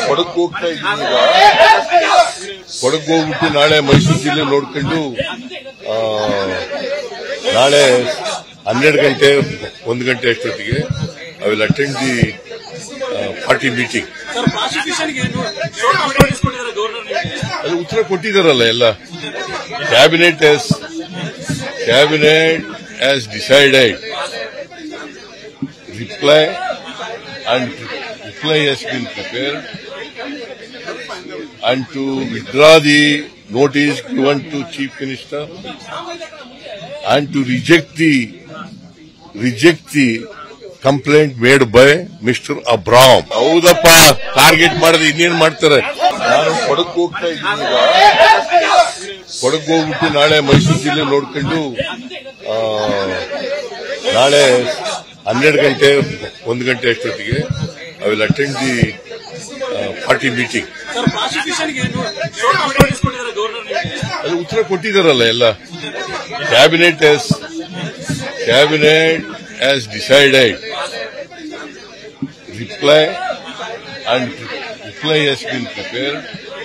ಕೊಡಗು ಹೋಗ್ತಾ ಇದ್ದೀನಿ ಈಗ ಕೊಡಗು ಹೋಗ್ಬಿಟ್ಟು ನಾಳೆ ಮೈಸೂರು ಜಿಲ್ಲೆ ನೋಡ್ಕೊಂಡು ಆ, ನಾಳೆ ಹನ್ನೆರಡು ಗಂಟೆ ಒಂದು ಗಂಟೆ ಅಷ್ಟೊತ್ತಿಗೆ I will attend the party meeting sir ಪ್ರಾಸಿಕ್ಯೂಷನ್ಗೆ ನೋಟಿಸ್ ಕೊಟ್ಟಿದ್ದಾರೆ ಗವರ್ನರ್ ಅದು ಉತ್ತರ ಕೊಟ್ಟಿದ್ದಾರಲ್ಲ ಎಲ್ಲ cabinet is cabinet has decided reply and reply has been prepared and to withdraw the notice given to Chief Minister and to reject the reject the complaint made by mister Abraham ಹೌದಪ್ಪ target ಮಾಡಿದ್ರೆ ಇನ್ನೇನ್ ಮಾಡ್ತಾರೆ ನಾನು ಕೊಡಗು ಹೋಗ್ತಾ ಇದ್ದೀನಿ ಈಗ ಕೊಡಗು ಹೋಗ್ಬಿಟ್ಟು ನಾಳೆ ಮೈಸೂರು ಜಿಲ್ಲೆ ನೋಡ್ಕೊಂಡು ಆ, ನಾಳೆ ಹನ್ನೆರಡು ಗಂಟೆ ಒಂದು ಗಂಟೆ ಅಷ್ಟೊತ್ತಿಗೆ I will attend the party meeting sir ಪ್ರಾಸಿಕ್ಯೂಷನ್ಗೆ ನೋಟಿಸ್ ಕೊಟ್ಟಿದ್ದಾರೆ ಗವರ್ನರ್ ಅದು ಉತ್ತರ ಕೊಟ್ಟಿದ್ದಾರಲ್ಲ ಎಲ್ಲ cabinet is cabinet has decided reply and reply has been prepared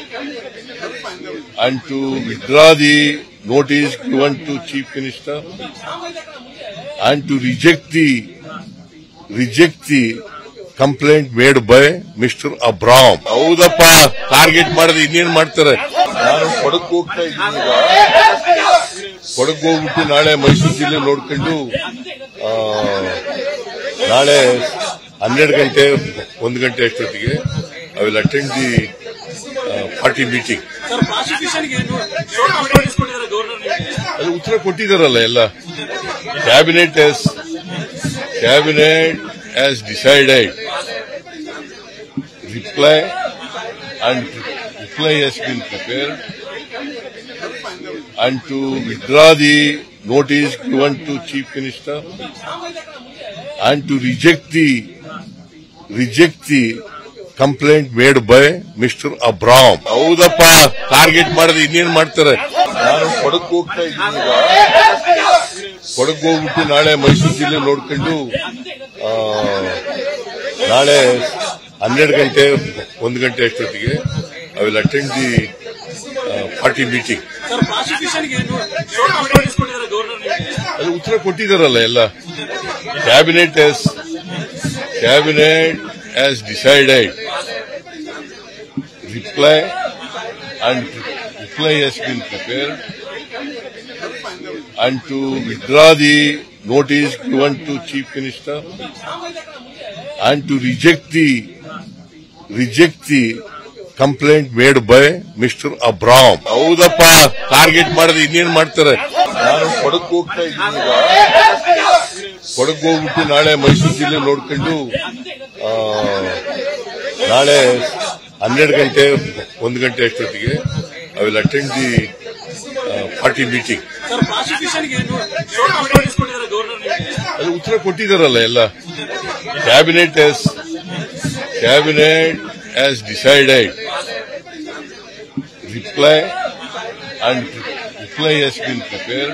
and to withdraw the notice given to chief minister and to reject the reject the complaint made by mister Abraham ಹೌದಪ್ಪ target ಮಾಡಿದ್ರೆ ಇನ್ನೇನ್ ಮಾಡ್ತಾರೆ ನಾನು ಕೊಡಗು ಹೋಗ್ತಾ ಇದ್ದೀನಿ ಈಗ ಕೊಡಗು ಹೋಗ್ಬಿಟ್ಟು ನಾಳೆ ಮೈಸೂರು ಜಿಲ್ಲೆ ನೋಡ್ಕೊಂಡು ಆ, ನಾಳೆ ಹನ್ನೆರಡು ಗಂಟೆ ಒಂದು ಗಂಟೆ ಅಷ್ಟೊತ್ತಿಗೆ I will attend the party meeting sir ಪ್ರಾಸಿಕ್ಯೂಷನ್ಗೆ ನೋಟಿಸ್ ಕೊಟ್ಟಿದ್ದಾರೆ ಗವರ್ನರ್ ಅದು ಉತ್ತರ ಕೊಟ್ಟಿದ್ದಾರಲ್ಲ ಎಲ್ಲ cabinet is cabinet has decided reply and reply has been prepared and to withdraw the notice given to chief minister and to reject the reject the complaint made by mister Abraham ಹೌದಪ್ಪ target ಮಾಡಿದ್ರೆ ಇನ್ನೇನ್ ಮಾಡ್ತಾರೆ ನಾನು ಕೊಡಗು ಹೋಗ್ತಾ ಇದ್ದೀನಿ ಈಗ ಕೊಡಗು ಹೋಗ್ಬಿಟ್ಟು ನಾಳೆ ಮೈಸೂರು ಜಿಲ್ಲೆ ನೋಡ್ಕೊಂಡು ಆ, ನಾಳೆ ಹನ್ನೆರಡು ಗಂಟೆ ಒಂದು ಗಂಟೆ ಅಷ್ಟೊತ್ತಿಗೆ I will attend the party meeting sir ಪ್ರಾಸಿಕ್ಯೂಷನ್ಗೆ ನೋಟಿಸ್ ಕೊಟ್ಟಿದ್ದಾರೆ ಗವರ್ನರ್ ಅದು ಉತ್ತರ ಕೊಟ್ಟಿದ್ದಾರಲ್ಲ ಎಲ್ಲ cabinet is cabinet has decided reply and reply has been prepared and to withdraw the notice given to chief minister and to reject the reject the complaint made by mister Abraham ಹೌದಪ್ಪ target ಮಾಡಿದ್ರೆ ಇನ್ನೇನ್ ಮಾಡ್ತಾರೆ ನಾನು ಕೊಡಗು ಹೋಗ್ತಾ ಇದ್ದೀನಿ ಈಗ ಕೊಡಗು ಹೋಗ್ಬಿಟ್ಟು ನಾಳೆ ಮೈಸೂರು ಜಿಲ್ಲೆ ನೋಡ್ಕೊಂಡು ಆ, ನಾಳೆ ಹನ್ನೆರಡು ಗಂಟೆ ಒಂದು ಗಂಟೆ ಅಷ್ಟೊತ್ತಿಗೆ I will attend the party meeting sir ಪ್ರಾಸಿಕ್ಯೂಷನ್ಗೆ ನೋಟಿಸ್ ಕೊಟ್ಟಿದ್ದಾರೆ ಗವರ್ನರ್ ಅದು ಉತ್ತರ ಕೊಟ್ಟಿದ್ದಾರಲ್ಲ ಎಲ್ಲ cabinet is cabinet has decided reply and reply has been prepared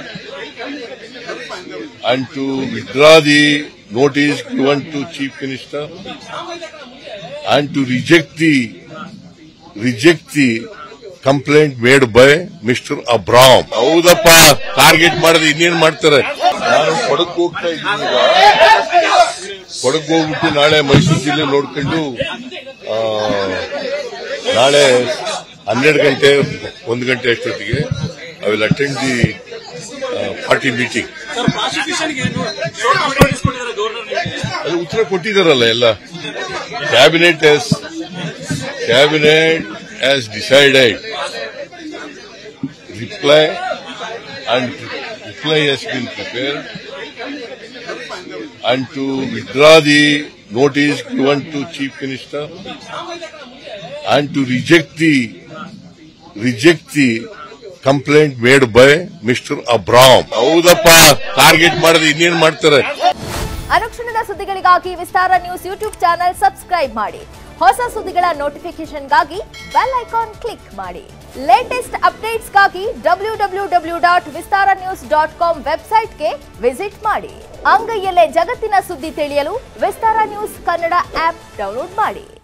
and to withdraw the notice given to chief minister and to reject the reject the complaint made by mister Abraham ಹೌದಪ್ಪ target ಮಾಡಿದ್ರೆ ಇನ್ನೇನ್ ಮಾಡ್ತಾರೆ ನಾನು ಕೊಡಗು ಹೋಗ್ತಾ ಇದ್ದೀನಿ ಈಗ ಕೊಡಗು ಹೋಗ್ಬಿಟ್ಟು ನಾಳೆ ಮೈಸೂರು ಜಿಲ್ಲೆ ನೋಡ್ಕೊಂಡು ಆ, ನಾಳೆ ಹನ್ನೆರಡು ಗಂಟೆ ಒಂದು ಗಂಟೆ ಅಷ್ಟೊತ್ತಿಗೆ I will attend the party meeting sir ಪ್ರಾಸಿಕ್ಯೂಷನ್ಗೆ ನೋಟಿಸ್ ಕೊಟ್ಟಿದ್ದಾರೆ ಗವರ್ನರ್ ಅದು ಉತ್ತರ ಕೊಟ್ಟಿದ್ದಾರಲ್ಲ ಎಲ್ಲ cabinet is cabinet has decided reply and reply has been prepared and to withdraw the notice given to chief minister and to reject the reject the complaint made by mister Abraham ಹೌದಪ್ಪ target ಮಾಡಿದ್ರೆ ಇನ್ನೇನ್ ಮಾಡ್ತಾರೆ ಅನುಕ್ಷಣದ ಸುದ್ದಿಗಳಿಗಾಗಿ Vistara news YouTube channel subscribe ಮಾಡಿ ಹೊಸ ಸುದ್ದಿಗಳ ನೋಟಿಫಿಕೇಶನ್ಗಾಗಿ ಬೆಲ್ ಐಕಾನ್ ಕ್ಲಿಕ್ ಮಾಡಿ ಲೇಟೆಸ್ಟ್ ಅಪ್ಡೇಟ್ಸ್ಗಾಗಿ W W W dot Vistara news dot com ವೆಬ್ಸೈಟ್ಗೆ ವಿಸಿಟ್ ಮಾಡಿ ಅಂಗೈಯಲ್ಲೇ ಜಗತ್ತಿನ ಸುದ್ದಿ ತಿಳಿಯಲು Vistara news Kannada app download ಮಾಡಿ